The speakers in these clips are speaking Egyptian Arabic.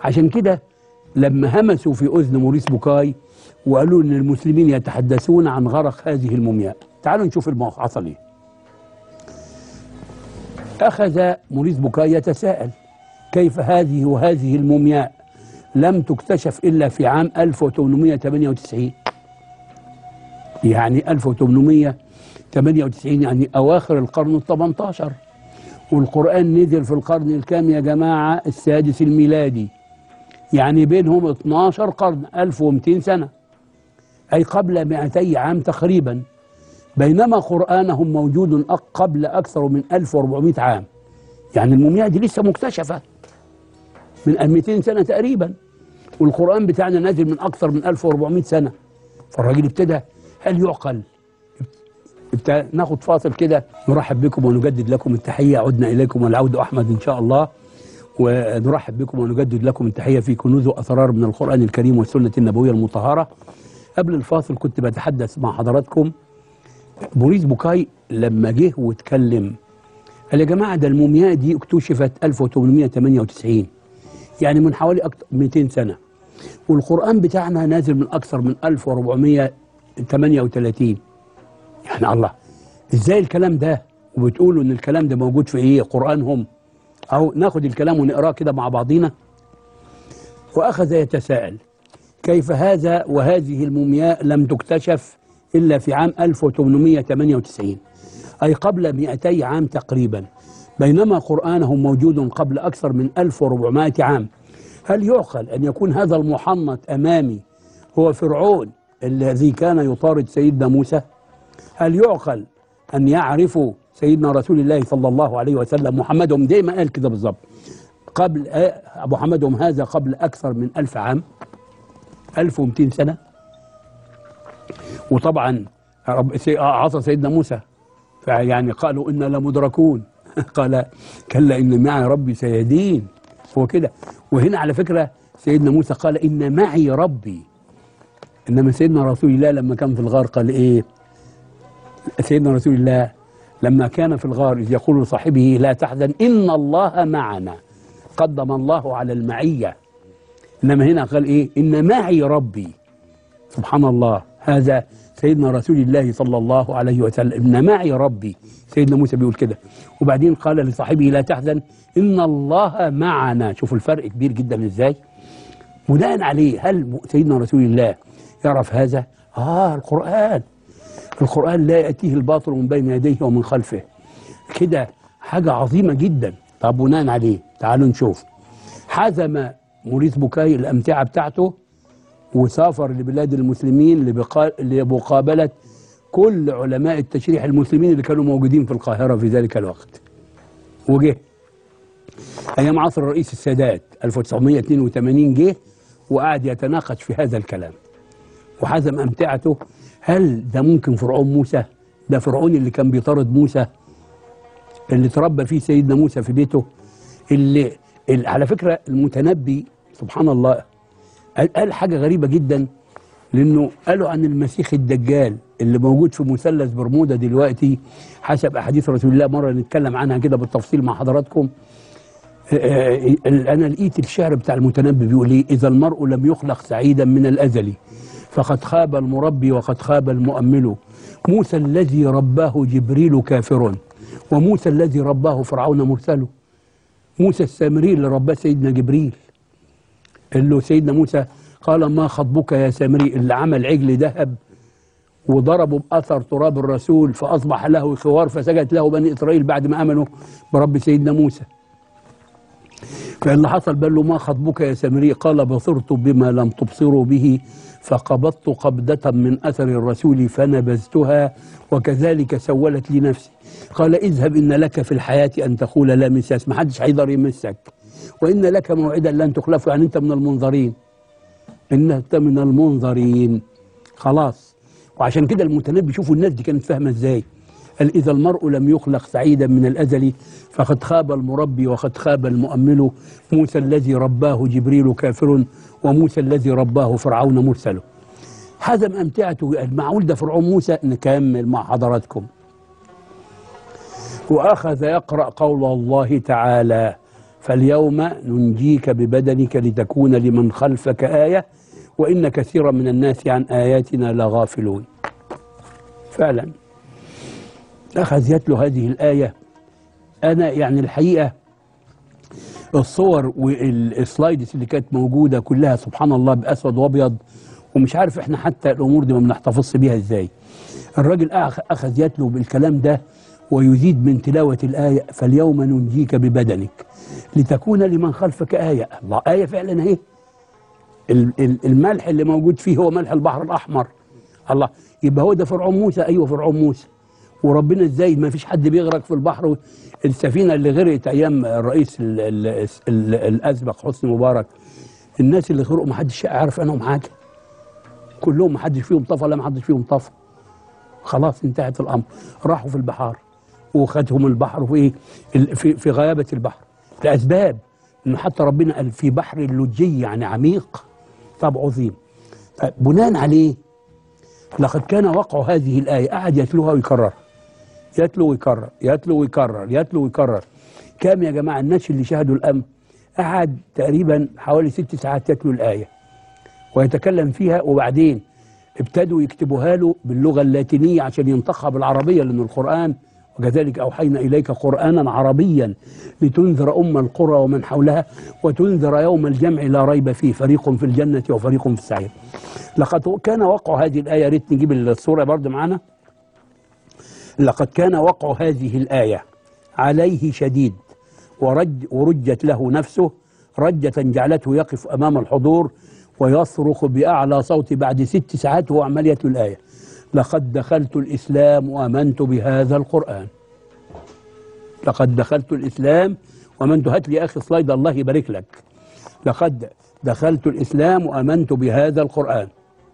عشان كده لما همسوا في اذن موريس بوكاي وقالوا ان المسلمين يتحدثون عن غرق هذه المومياء تعالوا نشوف الموقف حصل ايه اخذ موريس بوكاي يتساءل كيف هذه وهذه المومياء لم تكتشف الا في عام 1898 يعني 1898 يعني اواخر القرن ال 18 والقران نزل في القرن الكام يا جماعه السادس الميلادي يعني بينهم 12 قرن 1200 سنه اي قبل 200 عام تقريبا بينما قرانهم موجود أق- قبل اكثر من 1400 عام يعني المومياء دي لسه مكتشفه من 200 سنه تقريبا والقران بتاعنا نازل من اكثر من 1400 سنه فالراجل ابتدى هل يعقل ابتدى ناخد فاصل كده نرحب بكم ونجدد لكم التحيه عدنا اليكم والعود احمد ان شاء الله ونرحب بكم ونجدد لكم التحيه في كنوز واسرار من القران الكريم والسنه النبويه المطهره قبل الفاصل كنت بتحدث مع حضراتكم بوريس بوكاي لما جه واتكلم قال يا جماعه ده المومياء دي اكتشفت 1898 يعني من حوالي أكتر 200 سنه والقران بتاعنا نازل من اكثر من 1438 يعني الله ازاي الكلام ده وبتقولوا ان الكلام ده موجود في ايه قرانهم او ناخد الكلام ونقراه كده مع بعضينا واخذ يتساءل كيف هذا وهذه المومياء لم تكتشف الا في عام 1898 اي قبل 200 عام تقريبا بينما قرانهم موجود قبل اكثر من 1400 عام هل يعقل ان يكون هذا المحنط امامي هو فرعون الذي كان يطارد سيدنا موسى هل يعقل أن يعرفوا سيدنا رسول الله صلى الله عليه وسلم محمدهم زي ما قال كده بالظبط قبل آه، محمدهم هذا قبل أكثر من ألف عام 1200 سنة وطبعا رب سي- عصى سيدنا موسى فيعني قالوا إنا لمدركون قال كلا إن معي ربي سيهدين هو كده وهنا على فكرة سيدنا موسى قال إن معي ربي إنما سيدنا رسول الله لما كان في الغار قال إيه سيدنا رسول الله لما كان في الغار إذ يقول لصاحبه لا تحزن إن الله معنا قدم الله على المعية إنما هنا قال إيه إن معي ربي سبحان الله هذا سيدنا رسول الله صلى الله عليه وسلم إن معي ربي سيدنا موسى بيقول كده وبعدين قال لصاحبه لا تحزن إن الله معنا شوفوا الفرق كبير جدا إزاي بناء عليه هل سيدنا رسول الله يعرف هذا آه القرآن القرآن لا يأتيه الباطل من بين يديه ومن خلفه كده حاجة عظيمة جدا طب بناء عليه تعالوا نشوف حزم موريس بوكاي الأمتعة بتاعته وسافر لبلاد المسلمين لبقا- لمقابلة كل علماء التشريح المسلمين اللي كانوا موجودين في القاهرة في ذلك الوقت وجه أيام عصر الرئيس السادات 1982 جه وقعد يتناقش في هذا الكلام وحزم أمتعته هل ده ممكن فرعون موسى ده فرعون اللي كان بيطارد موسى اللي تربى فيه سيدنا موسى في بيته اللي, اللي على فكرة المتنبي سبحان الله قال, قال حاجة غريبة جدا لأنه قالوا عن المسيح الدجال اللي موجود في مثلث برمودا دلوقتي حسب أحاديث رسول الله مرة نتكلم عنها كده بالتفصيل مع حضراتكم آه، انا لقيت الشعر بتاع المتنبي بيقول ايه اذا المرء لم يخلق سعيدا من الازل فقد خاب المربي وقد خاب المؤمل موسى الذي رباه جبريل كافر وموسى الذي رباه فرعون مرسل موسى السامري اللي رباه سيدنا جبريل قال له سيدنا موسى قال ما خطبك يا سامري اللي عمل عجل ذهب وضربوا بأثر تراب الرسول فأصبح له خوار فسجد له بني إسرائيل بعد ما آمنوا برب سيدنا موسى فاللي حصل بل له ما خطبك يا سامري قال بصرت بما لم تبصروا به فقبضت قبضة من أثر الرسول فنبذتها وكذلك سولت لي نفسي قال اذهب إن لك في الحياة أن تقول لا مساس ما حدش هيقدر يمسك وإن لك موعدا لن تخلفه يعني أنت من المنظرين إن أنت من المنظرين خلاص وعشان كده المتنبي شوفوا الناس دي كانت فاهمة إزاي قال إذا المرء لم يخلق سعيدا من الأزل فقد خاب المربي وقد خاب المؤمل موسى الذي رباه جبريل كافر وموسى الذي رباه فرعون مرسل حزم أمتعته المعقول ده فرعون موسى نكمل مع حضراتكم وأخذ يقرأ قول الله تعالى فاليوم ننجيك ببدنك لتكون لمن خلفك آية وإن كثيرا من الناس عن آياتنا لغافلون فعلا أخذ يتلو هذه الآية أنا يعني الحقيقة الصور والسلايدز اللي كانت موجودة كلها سبحان الله بأسود وأبيض ومش عارف احنا حتى الأمور دي ما بنحتفظش بيها ازاي الراجل أخ- أخذ يتلو بالكلام ده ويزيد من تلاوة الآية فاليوم ننجيك ببدنك لتكون لمن خلفك آية الله آية فعلا اهي ال- ال- الملح اللي موجود فيه هو ملح البحر الأحمر الله يبقى هو ده فرعون موسى أيوه فرعون موسى وربنا ازاي ما فيش حد بيغرق في البحر السفينة اللي غرقت أيام الرئيس ال ال ال الأسبق حسني مبارك الناس اللي غرقوا ما حدش عارف عنهم حاجة كلهم ما حدش فيهم طفى لا ما حدش فيهم طفى خلاص انتهت الامر راحوا في البحار وخدهم البحر في ال- في في غيابه البحر لاسباب انه حتى ربنا قال في بحر اللجي يعني عميق طب عظيم طيب بناء عليه لقد كان وقع هذه الايه قعد يتلوها ويكررها يتلو ويكرر يتلو ويكرر يتلو ويكرر كام يا جماعه الناس اللي شاهدوا الامر قعد تقريبا حوالي ست ساعات يتلو الايه ويتكلم فيها وبعدين ابتدوا يكتبوها له باللغة اللاتينية عشان ينطقها بالعربية لأن القرآن وكذلك أوحينا إليك قرآنا عربيا لتنذر أم القرى ومن حولها وتنذر يوم الجمع لا ريب فيه فريق في الجنة وفريق في السعير لقد كان وقع هذه الآية يا ريت نجيب الصورة برضه معانا لقد كان وقع هذه الآية عليه شديد ورج ورجت له نفسه رجة جعلته يقف أمام الحضور ويصرخ بأعلى صوت بعد ست ساعات وهو عمال يتلو الآية لقد دخلت الإسلام وآمنت بهذا القرآن لقد دخلت الإسلام وآمنت هات لي يا أخي سلايد الله يبارك لك لقد دخلت الإسلام وآمنت بهذا القرآن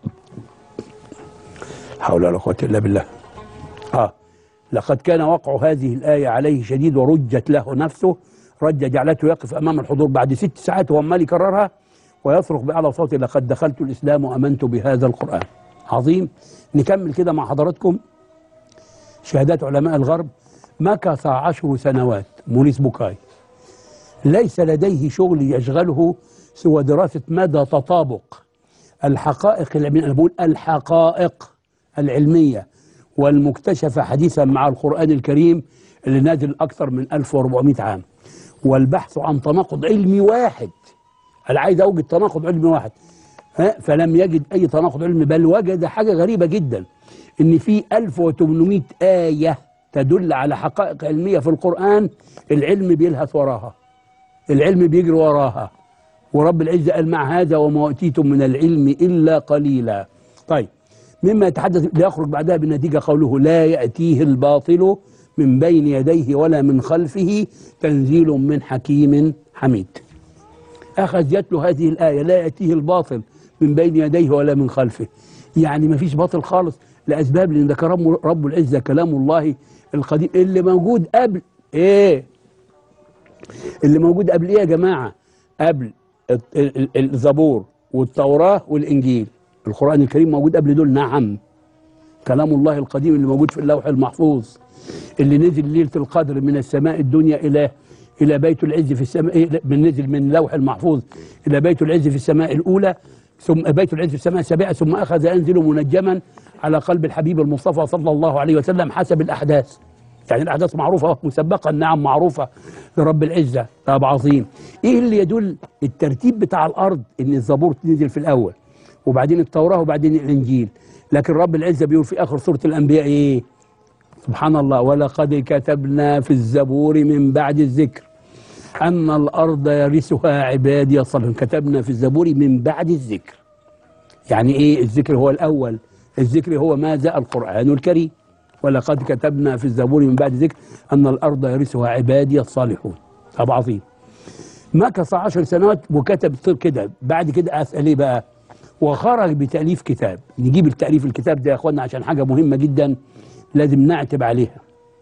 حول ولا قوة إلا بالله آه لقد كان وقع هذه الآية عليه شديد ورجت له نفسه رجة جعلته يقف أمام الحضور بعد ست ساعات وهو عمال يكررها ويصرخ بأعلى صوت لقد دخلت الإسلام وأمنت بهذا القرآن عظيم نكمل كده مع حضراتكم شهادات علماء الغرب مكث عشر سنوات موريس بوكاي ليس لديه شغل يشغله سوى دراسة مدى تطابق الحقائق العلمية أنا بقول الحقائق العلمية والمكتشفة حديثا مع القرآن الكريم اللي نازل أكثر من 1400 عام والبحث عن تناقض علمي واحد أنا عايز أوجد تناقض علمي واحد ها فلم يجد أي تناقض علمي بل وجد حاجة غريبة جدا إن في 1800 آية تدل على حقائق علمية في القرآن العلم بيلهث وراها العلم بيجري وراها ورب العزة قال مع هذا وما أوتيتم من العلم إلا قليلا طيب مما يتحدث ليخرج بعدها بالنتيجة قوله لا يأتيه الباطل من بين يديه ولا من خلفه تنزيل من حكيم حميد أخذ يتلو هذه الآية لا يأتيه الباطل من بين يديه ولا من خلفه يعني ما فيش باطل خالص لأسباب لأن ده كلام رب العزة كلام الله القديم اللي موجود قبل إيه اللي موجود قبل إيه يا جماعة قبل ال- ال- ال- الزبور والتوراة والإنجيل القرآن الكريم موجود قبل دول نعم كلام الله القديم اللي موجود في اللوح المحفوظ اللي نزل ليلة القدر من السماء الدنيا إلى إلى بيت العز في السماء من نزل من اللوح المحفوظ إلى بيت العز في السماء الأولى ثم بيت العز في السماء السابعة ثم أخذ ينزل منجما على قلب الحبيب المصطفى صلى الله عليه وسلم حسب الأحداث يعني الأحداث معروفة مسبقا نعم معروفة لرب العزة طب عظيم إيه اللي يدل الترتيب بتاع الأرض إن الزبور تنزل في الأول وبعدين التوراة وبعدين الإنجيل لكن رب العزة بيقول في آخر سورة الأنبياء إيه سبحان الله ولقد كتبنا في الزبور من بعد الذكر أن الأرض يرثها عبادي الصالحون كتبنا في الزبور من بعد الذكر يعني إيه الذكر هو الأول الذكر هو ماذا القرآن الكريم ولقد كتبنا في الزبور من بعد الذكر أن الأرض يرثها عبادي الصالحون طب عظيم مكث عشر سنوات وكتب صير كده بعد كده أسأل إيه بقى وخرج بتأليف كتاب نجيب التأليف الكتاب ده يا أخوانا عشان حاجة مهمة جدا لازم نعتب عليها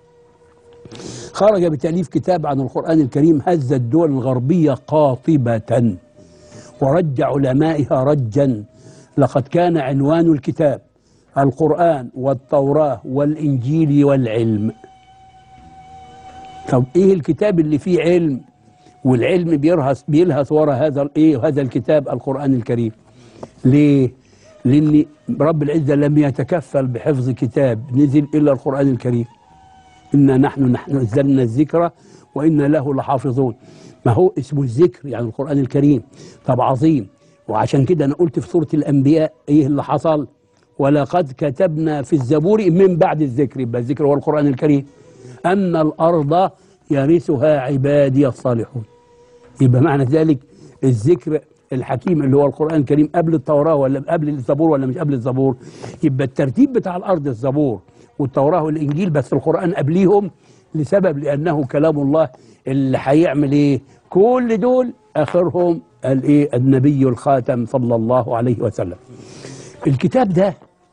خرج بتأليف كتاب عن القرآن الكريم هز الدول الغربية قاطبة ورج علمائها رجا لقد كان عنوان الكتاب القرآن والتوراة والإنجيل والعلم طب إيه الكتاب اللي فيه علم والعلم بيرهس بيلهث وراء هذا الايه هذا الكتاب القران الكريم ليه لان رب العزه لم يتكفل بحفظ كتاب نزل الا القران الكريم انا نحن نحن نزلنا الذكر وانا له لحافظون ما هو اسمه الذكر يعني القران الكريم طب عظيم وعشان كده انا قلت في سوره الانبياء ايه اللي حصل ولقد كتبنا في الزبور من بعد الذكر يبقى الذكر هو القران الكريم ان الارض يرثها عبادي الصالحون يبقى معنى ذلك الذكر الحكيم اللي هو القرآن الكريم قبل التوراة ولا قبل الزبور ولا مش قبل الزبور يبقى الترتيب بتاع الأرض الزبور والتوراة والإنجيل بس القرآن قبليهم لسبب لأنه كلام الله اللي هيعمل إيه كل دول آخرهم الإيه النبي الخاتم صلى الله عليه وسلم الكتاب ده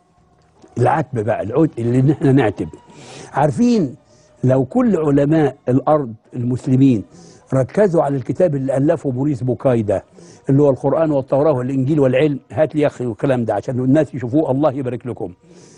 العتب بقى العود اللي احنا نعتب عارفين لو كل علماء الارض المسلمين ركزوا على الكتاب اللي الفه موريس بوكاي ده اللي هو القران والتوراه والانجيل والعلم هات لي يا اخي الكلام ده عشان الناس يشوفوه الله يبارك لكم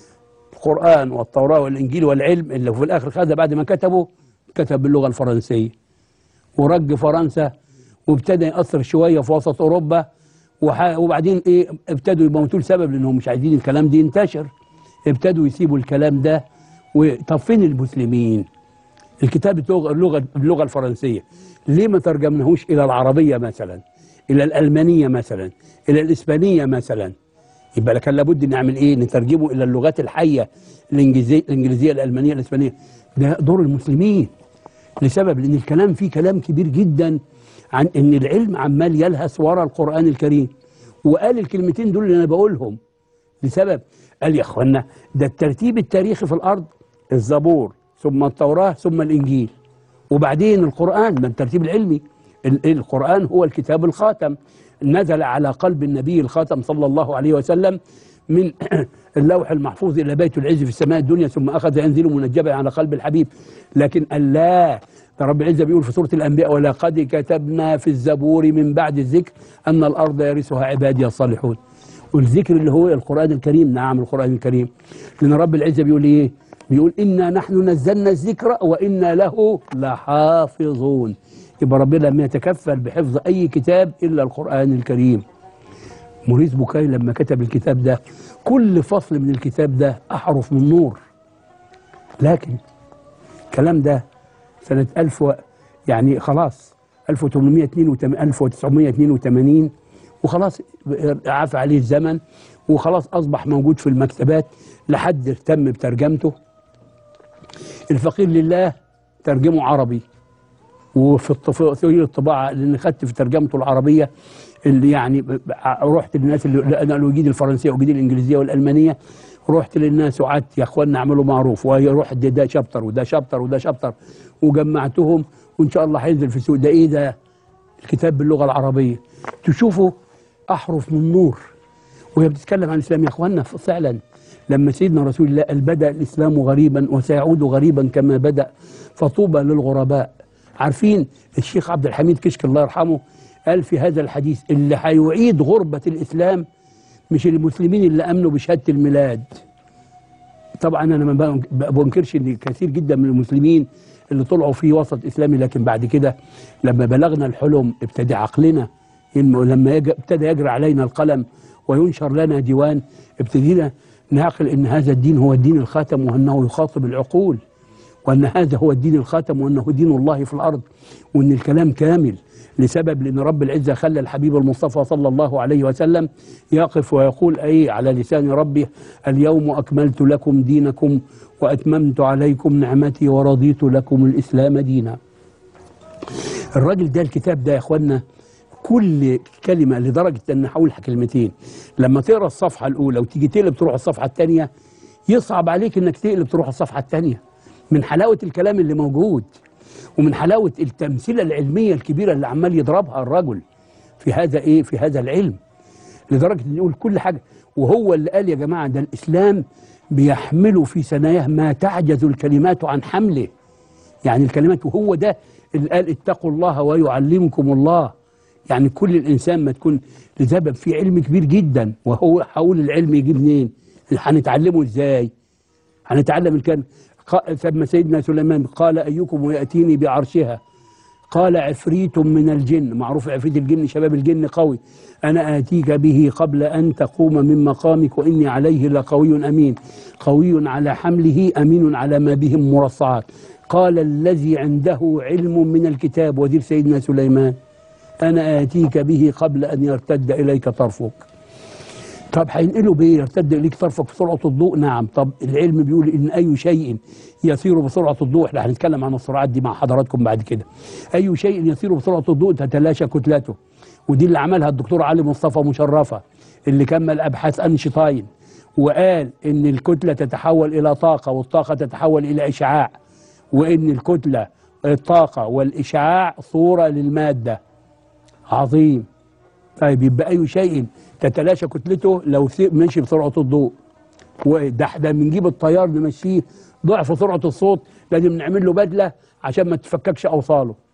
القران والتوراه والانجيل والعلم اللي في الاخر خدها بعد ما كتبه كتب باللغه الفرنسيه ورج فرنسا وابتدى ياثر شويه في وسط اوروبا وح- وبعدين ايه ابتدوا يموتوا لسبب لانهم مش عايزين الكلام ده ينتشر ابتدوا يسيبوا الكلام ده و- طب فين المسلمين؟ الكتاب باللغه اللغه باللغه الفرنسيه ليه ما ترجمناهوش الى العربيه مثلا؟ الى الالمانيه مثلا؟ الى الاسبانيه مثلا؟ يبقى كان لابد نعمل ايه؟ نترجمه الى اللغات الحيه الانجليزيه الانجليزيه الالمانيه الاسبانيه ده دور المسلمين لسبب لان الكلام فيه كلام كبير جدا عن ان العلم عمال يلهث ورا القران الكريم وقال الكلمتين دول اللي انا بقولهم لسبب قال يا اخوانا ده الترتيب التاريخي في الارض الزبور ثم التوراه ثم الانجيل وبعدين القران ده الترتيب العلمي ال- القران هو الكتاب الخاتم نزل على قلب النبي الخاتم صلى الله عليه وسلم من اللوح المحفوظ الى بيت العز في السماء الدنيا ثم اخذ ينزل منجبا على قلب الحبيب لكن الله ده رب العزه بيقول في سوره الانبياء ولقد كتبنا في الزبور من بعد الذكر ان الارض يرثها عبادي الصالحون والذكر اللي هو القران الكريم نعم القران الكريم لان رب العزه بيقول ايه بيقول انا نحن نزلنا الذكر وانا له لحافظون يبقى ربنا لم يتكفل بحفظ اي كتاب الا القران الكريم موريس بوكاي لما كتب الكتاب ده كل فصل من الكتاب ده احرف من نور لكن الكلام ده سنة 1000 و... يعني خلاص 1882 1982 وخلاص عفى عليه الزمن وخلاص أصبح موجود في المكتبات لحد اهتم بترجمته الفقير لله ترجمه عربي وفي الطف- في الطباعة لأن خدت في ترجمته العربية اللي يعني ب- ب- رحت للناس اللي أنا الوجيد الفرنسية وجيد الإنجليزية والألمانية رحت للناس وقعدت يا اخوانا اعملوا معروف ويروح ده, ده شابتر وده شابتر وده شابتر وجمعتهم وان شاء الله هينزل في السوق ده ايه ده الكتاب باللغه العربيه تشوفوا احرف من نور وهي بتتكلم عن الاسلام يا اخوانا فعلا لما سيدنا رسول الله قال بدا الاسلام غريبا وسيعود غريبا كما بدا فطوبى للغرباء عارفين الشيخ عبد الحميد كشك الله يرحمه قال في هذا الحديث اللي هيعيد غربه الاسلام مش المسلمين اللي امنوا بشهاده الميلاد طبعا انا ما بنكرش ان كثير جدا من المسلمين اللي طلعوا في وسط اسلامي لكن بعد كده لما بلغنا الحلم ابتدى عقلنا إنه لما يج- ابتدى يجري علينا القلم وينشر لنا ديوان ابتدينا نعقل ان هذا الدين هو الدين الخاتم وانه يخاطب العقول وان هذا هو الدين الخاتم وانه دين الله في الارض وان الكلام كامل لسبب لان رب العزه خلى الحبيب المصطفى صلى الله عليه وسلم يقف ويقول اي على لسان ربه اليوم اكملت لكم دينكم واتممت عليكم نعمتي ورضيت لكم الاسلام دينا. الراجل ده الكتاب ده يا اخوانا كل كلمه لدرجه ان هقول كلمتين لما تقرا الصفحه الاولى وتيجي تقلب تروح الصفحه الثانيه يصعب عليك انك تقلب تروح الصفحه الثانيه من حلاوه الكلام اللي موجود ومن حلاوه التمثيله العلميه الكبيره اللي عمال يضربها الرجل في هذا ايه في هذا العلم لدرجه ان يقول كل حاجه وهو اللي قال يا جماعه ده الاسلام بيحمله في ثناياه ما تعجز الكلمات عن حمله يعني الكلمات وهو ده اللي قال اتقوا الله ويعلمكم الله يعني كل الانسان ما تكون لسبب في علم كبير جدا وهو حول العلم يجي منين هنتعلمه ازاي هنتعلم الكلام ثم سيدنا سليمان قال ايكم ياتيني بعرشها قال عفريت من الجن معروف عفريت الجن شباب الجن قوي أنا آتيك به قبل أن تقوم من مقامك وإني عليه لقوي أمين قوي على حمله أمين على ما بهم مرصعات قال الذي عنده علم من الكتاب وزير سيدنا سليمان أنا آتيك به قبل أن يرتد إليك طرفك طب هينقلوا بايه يرتد اليك طرفك بسرعه الضوء نعم طب العلم بيقول ان اي شيء يسير بسرعه الضوء احنا هنتكلم عن السرعات دي مع حضراتكم بعد كده اي شيء يسير بسرعه الضوء تتلاشى كتلته ودي اللي عملها الدكتور علي مصطفى مشرفه اللي كمل ابحاث اينشتاين وقال ان الكتله تتحول الى طاقه والطاقه تتحول الى اشعاع وان الكتله الطاقه والاشعاع صوره للماده عظيم طيب يبقى اي شيء تتلاشى كتلته لو سي- مشي بسرعه الضوء وده احنا بنجيب الطيار نمشيه ضعف سرعه الصوت لازم نعمل له بدله عشان ما تفككش اوصاله